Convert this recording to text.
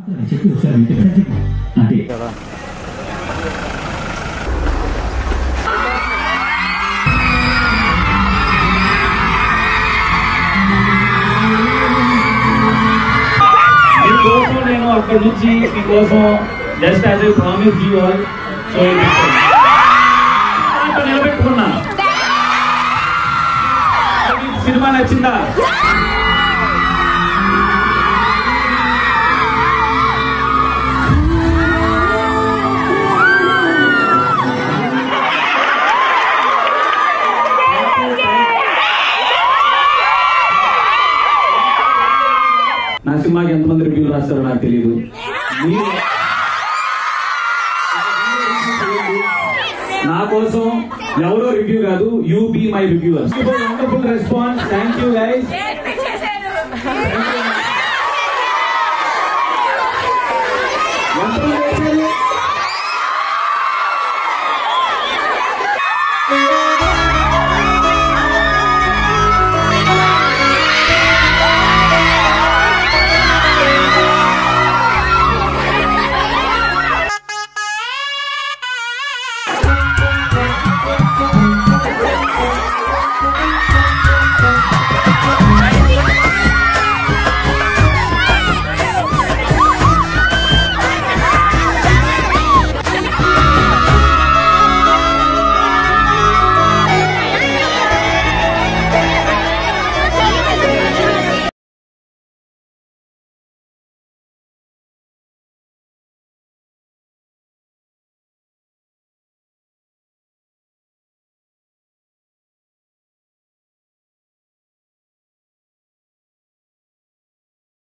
చెప్పి ఒకసారి మీకు ఒకసారి చెప్పు అంటే మీకోసం నేను అక్కడి నుంచి మీకోసం just as I promise you all so నిలబెట్టుకున్నా మీకు సినిమా నచ్చిందా నా సినిమాకి ఎంతమంది రివ్యూలు రాస్తారో నాకు తెలియదు మీరు నా కోసం ఎవరో రివ్యూ కాదు you be my reviewers wonderful response thank you guys